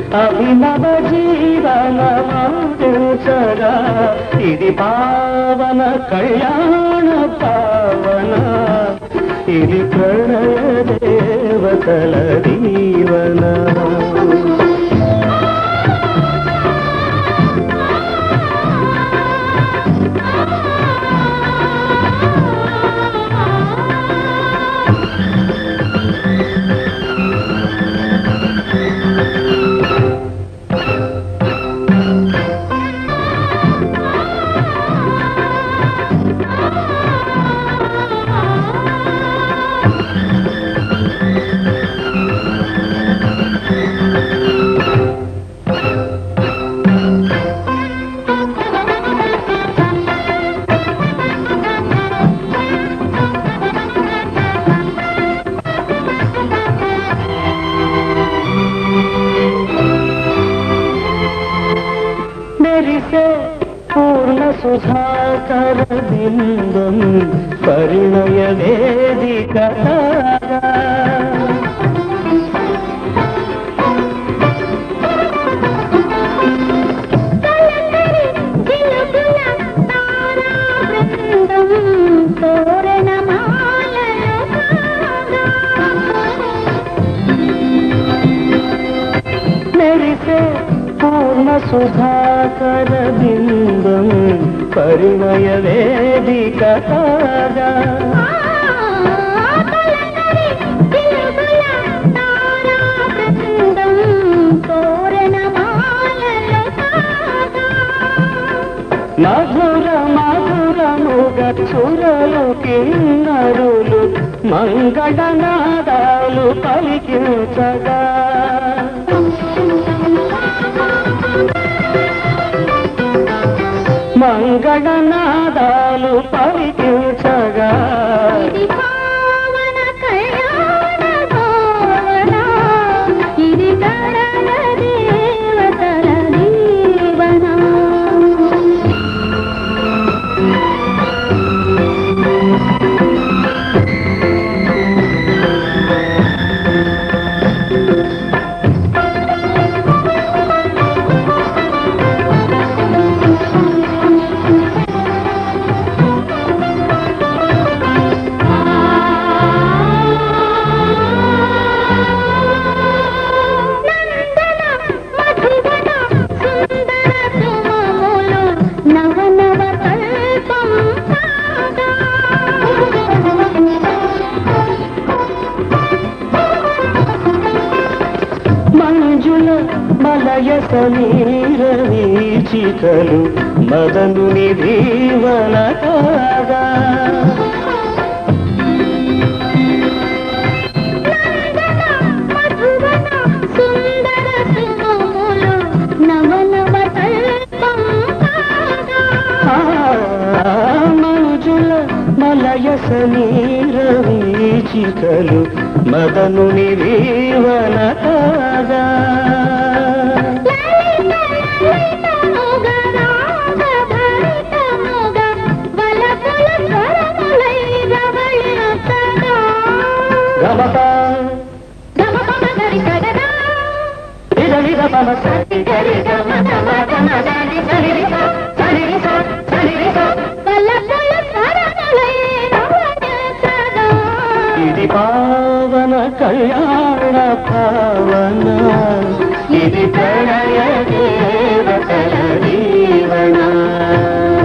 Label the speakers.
Speaker 1: అభినవ జీవనమాచగా ఇది పావన కళ్యాణ పావన ఇది ప్రణయ దేవతల దీవన మెరిసే పూర్ణ సుధాకర బిందం పరిణయ వేదిక మెరిసే పూర్ణ సుధాకర బిందం పరిణయ వేదిక కాగా మధుర మధురముగ చురలు కిన్నరులు మంగళనాదాలు పలికించగా మంగళనాదాలు పలికించగా
Speaker 2: ఇది పావన కళ్యాణ భావన ఇది కళల దేవతల దీవన నందన మధువన సుందర సుమములు నవ నవ కల్పం కాగా
Speaker 1: మంజుల మలయ సమీర వీచికలు మదనుని దీవన కాగా
Speaker 2: మధువన సుందర సుమములు నవ నవ కల్పం కాగా
Speaker 1: ఆ, మంజుల మలయ సమీర వీచికలు మదనుని దీవన కాగా గమప ఇద విద పమ సరి గరి గమ గమ గమ దని సరి రి స, సరి రి స, సరి రి స. ఇది పావన కళ్యాణ పావన ఇది ప్రణయ దేవతల దీవన